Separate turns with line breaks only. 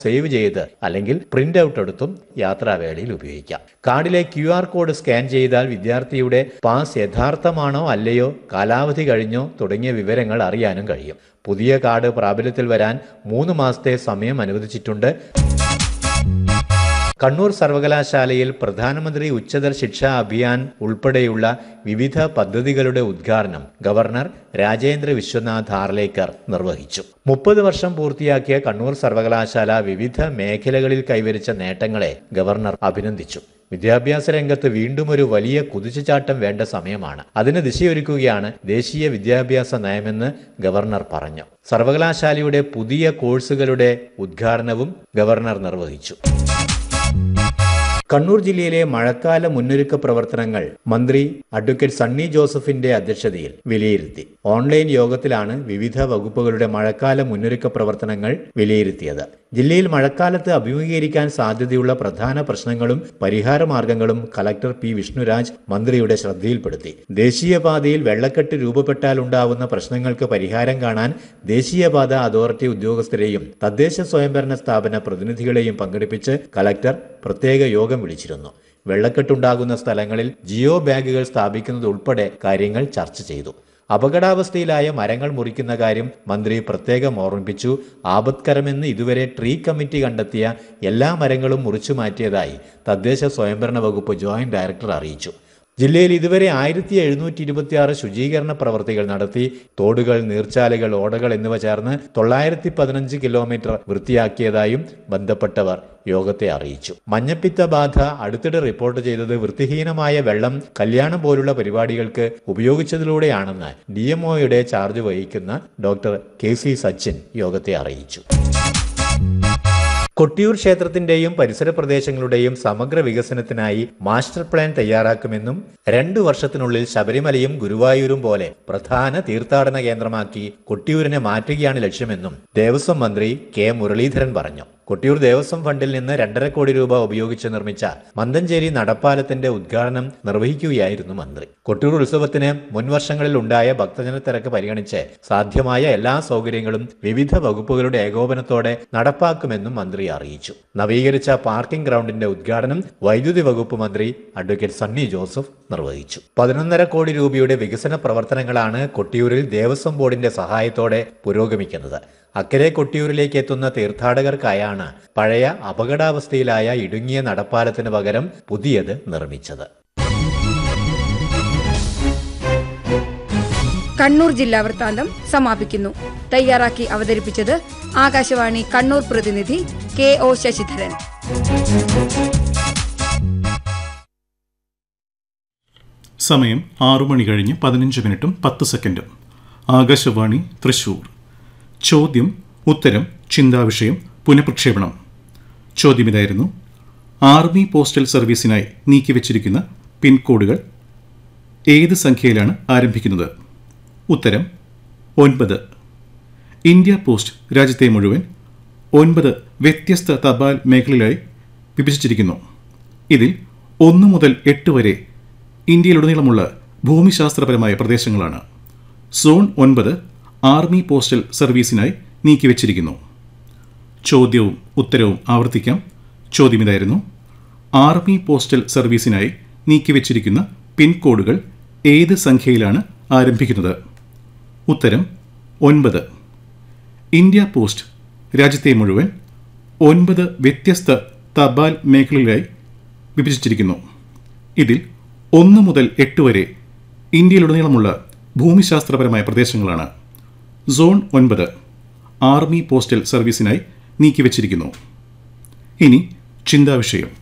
save ചെയ്ത് അല്ലെങ്കിൽ print out എടുത്തും യാത്രാവേളയിൽ ഉപയോഗിക്കാം കാർഡിലെ ക്യു ആർ കോഡ് സ്കാൻ ചെയ്താൽ വിദ്യാർത്ഥിയുടെ പാസ് യഥാർത്ഥമാണോ അല്ലയോ കാലാവധി കഴിഞ്ഞോ തുടങ്ങിയ വിവരങ്ങൾ അറിയാനും കഴിയും പുതിയ കാർഡ് പ്രാബല്യത്തിൽ വരാൻ മൂന്ന് മാസത്തെ സമയം അനുവദിച്ചിട്ടുണ്ട് കണ്ണൂർ സർവകലാശാലയിൽ പ്രധാനമന്ത്രി ഉച്ചതർ ശിക്ഷാ അഭിയാൻ ഉൾപ്പെടെയുള്ള വിവിധ പദ്ധതികളുടെ ഉദ്ഘാടനം ഗവർണർ രാജേന്ദ്ര വിശ്വനാഥ് ഹാർലേക്കർ നിർവഹിച്ചു മുപ്പത് വർഷം പൂർത്തിയാക്കിയ കണ്ണൂർ സർവകലാശാല വിവിധ മേഖലകളിൽ കൈവരിച്ച നേട്ടങ്ങളെ ഗവർണർ അഭിനന്ദിച്ചു വിദ്യാഭ്യാസ രംഗത്ത് വീണ്ടും ഒരു വലിയ കുതിച്ചുചാട്ടം വേണ്ട സമയമാണ് അതിന് ദിശയൊരുക്കുകയാണ് ദേശീയ വിദ്യാഭ്യാസ നയമെന്ന് ഗവർണർ പറഞ്ഞു സർവകലാശാലയുടെ പുതിയ കോഴ്സുകളുടെ ഉദ്ഘാടനവും ഗവർണർ നിർവഹിച്ചു കണ്ണൂർ ജില്ലയിലെ മഴക്കാല മുന്നൊരുക്ക പ്രവർത്തനങ്ങൾ മന്ത്രി അഡ്വക്കേറ്റ് സണ്ണി ജോസഫിന്റെ അധ്യക്ഷതയിൽ വിലയിരുത്തി ഓൺലൈൻ യോഗത്തിലാണ് വിവിധ വകുപ്പുകളുടെ മഴക്കാല മുന്നൊരുക്ക പ്രവർത്തനങ്ങൾ വിലയിരുത്തിയത് ജില്ലയിൽ മഴക്കാലത്ത് അഭിമുഖീകരിക്കാൻ സാധ്യതയുള്ള പ്രധാന പ്രശ്നങ്ങളും പരിഹാര മാർഗങ്ങളും കലക്ടർ പി വിഷ്ണുരാജ് മന്ത്രിയുടെ ശ്രദ്ധയിൽപ്പെടുത്തി ദേശീയപാതയിൽ വെള്ളക്കെട്ട് രൂപപ്പെട്ടാൽ ഉണ്ടാവുന്ന പ്രശ്നങ്ങൾക്ക് പരിഹാരം കാണാൻ ദേശീയപാത അതോറിറ്റി ഉദ്യോഗസ്ഥരെയും തദ്ദേശ സ്വയംഭരണ സ്ഥാപന പ്രതിനിധികളെയും പങ്കെടുപ്പിച്ച് കലക്ടർ പ്രത്യേക യോഗം വിളിച്ചിരുന്നു വെള്ളക്കെട്ടുണ്ടാകുന്ന സ്ഥലങ്ങളിൽ ജിയോ ബാഗുകൾ സ്ഥാപിക്കുന്നത് ഉൾപ്പെടെ കാര്യങ്ങൾ ചർച്ച ചെയ്തു അപകടാവസ്ഥയിലായ മരങ്ങൾ മുറിക്കുന്ന കാര്യം മന്ത്രി പ്രത്യേകം ഓർമ്മിപ്പിച്ചു ആപത്കരമെന്ന് ഇതുവരെ ട്രീ കമ്മിറ്റി കണ്ടെത്തിയ എല്ലാ മരങ്ങളും മുറിച്ചു മാറ്റിയതായി തദ്ദേശ സ്വയംഭരണ വകുപ്പ് ജോയിന്റ് ഡയറക്ടർ അറിയിച്ചു ജില്ലയിൽ ഇതുവരെ ആയിരത്തി എഴുന്നൂറ്റി ഇരുപത്തിയാറ് ശുചീകരണ പ്രവർത്തികൾ നടത്തി തോടുകൾ നീർച്ചാലുകൾ ഓടകൾ എന്നിവ ചേർന്ന് തൊള്ളായിരത്തി പതിനഞ്ച് കിലോമീറ്റർ വൃത്തിയാക്കിയതായും ബന്ധപ്പെട്ടവർ യോഗത്തെ അറിയിച്ചു മഞ്ഞപ്പിത്ത ബാധ അടുത്തിടെ റിപ്പോർട്ട് ചെയ്തത് വൃത്തിഹീനമായ വെള്ളം കല്യാണം പോലുള്ള പരിപാടികൾക്ക് ഉപയോഗിച്ചതിലൂടെയാണെന്ന് ഡി എംഒയുടെ ചാർജ് വഹിക്കുന്ന ഡോക്ടർ കെ സി സച്ചിൻ യോഗത്തെ അറിയിച്ചു കൊട്ടിയൂർ ക്ഷേത്രത്തിന്റെയും പരിസര പ്രദേശങ്ങളുടെയും സമഗ്ര വികസനത്തിനായി മാസ്റ്റർ പ്ലാൻ തയ്യാറാക്കുമെന്നും രണ്ടു വർഷത്തിനുള്ളിൽ ശബരിമലയും ഗുരുവായൂരും പോലെ പ്രധാന തീർത്ഥാടന കേന്ദ്രമാക്കി കൊട്ടിയൂരിനെ മാറ്റുകയാണ് ലക്ഷ്യമെന്നും ദേവസ്വം മന്ത്രി കെ മുരളീധരൻ പറഞ്ഞു കൊട്ടിയൂർ ദേവസ്വം ഫണ്ടിൽ നിന്ന് രണ്ടര കോടി രൂപ ഉപയോഗിച്ച് നിർമ്മിച്ച മന്തഞ്ചേരി നടപ്പാലത്തിന്റെ ഉദ്ഘാടനം നിർവഹിക്കുകയായിരുന്നു മന്ത്രി കൊട്ടിയൂർ ഉത്സവത്തിന് മുൻവർഷങ്ങളിൽ ഉണ്ടായ ഭക്തജന തിരക്ക് പരിഗണിച്ച് സാധ്യമായ എല്ലാ സൗകര്യങ്ങളും വിവിധ വകുപ്പുകളുടെ ഏകോപനത്തോടെ നടപ്പാക്കുമെന്നും മന്ത്രി അറിയിച്ചു നവീകരിച്ച പാർക്കിംഗ് ഗ്രൗണ്ടിന്റെ ഉദ്ഘാടനം വൈദ്യുതി വകുപ്പ് മന്ത്രി അഡ്വക്കേറ്റ് സണ്ണി ജോസഫ് നിർവഹിച്ചു പതിനൊന്നര കോടി രൂപയുടെ വികസന പ്രവർത്തനങ്ങളാണ് കൊട്ടിയൂരിൽ ദേവസ്വം ബോർഡിന്റെ സഹായത്തോടെ പുരോഗമിക്കുന്നത് അക്കരെ കൊട്ടിയൂരിലേക്ക് എത്തുന്ന തീർത്ഥാടകർക്കായാണ് പഴയ അപകടാവസ്ഥയിലായ ഇടുങ്ങിയ നടപ്പാലത്തിന് പകരം പുതിയത് നിർമ്മിച്ചത്
കണ്ണൂർ ജില്ലാ വൃത്താന്തം സമാപിക്കുന്നു തയ്യാറാക്കി അവതരിപ്പിച്ചത് ആകാശവാണി കണ്ണൂർ പ്രതിനിധി കെ ഒ ശശിധരൻ
സമയം ആറു മണി കഴിഞ്ഞ് പതിനഞ്ച് മിനിറ്റും പത്ത് സെക്കൻഡും ആകാശവാണി തൃശൂർ ചോദ്യം ഉത്തരം ചിന്താവിഷയം പുനഃപ്രക്ഷേപണം ചോദ്യം ഇതായിരുന്നു ആർമി പോസ്റ്റൽ സർവീസിനായി നീക്കിവച്ചിരിക്കുന്ന പിൻകോഡുകൾ ഏത് സംഖ്യയിലാണ് ആരംഭിക്കുന്നത് ഉത്തരം ഒൻപത് ഇന്ത്യ പോസ്റ്റ് രാജ്യത്തെ മുഴുവൻ ഒൻപത് വ്യത്യസ്ത തപാൽ മേഖലയിലായി വിഭജിച്ചിരിക്കുന്നു ഇതിൽ ഒന്ന് മുതൽ എട്ട് വരെ ഇന്ത്യയിലുടനീളമുള്ള ഭൂമിശാസ്ത്രപരമായ പ്രദേശങ്ങളാണ് സോൺ ഒൻപത് ആർമി പോസ്റ്റൽ സർവീസിനായി നീക്കിവച്ചിരിക്കുന്നു ചോദ്യവും ഉത്തരവും ആവർത്തിക്കാം ചോദ്യം ഇതായിരുന്നു ആർമി പോസ്റ്റൽ സർവീസിനായി നീക്കിവച്ചിരിക്കുന്ന പിൻകോഡുകൾ ഏത് സംഖ്യയിലാണ് ആരംഭിക്കുന്നത് ഉത്തരം ഒൻപത് ഇന്ത്യ പോസ്റ്റ് രാജ്യത്തെ മുഴുവൻ ഒൻപത് വ്യത്യസ്ത തപാൽ മേഖലകളിലായി വിഭജിച്ചിരിക്കുന്നു ഇതിൽ ഒന്ന് മുതൽ എട്ട് വരെ ഇന്ത്യയിലുടനീളമുള്ള ഭൂമിശാസ്ത്രപരമായ പ്രദേശങ്ങളാണ് സോൺ ഒൻപത് ആർമി പോസ്റ്റൽ സർവീസിനായി നീക്കിവച്ചിരിക്കുന്നു ഇനി ചിന്താവിഷയം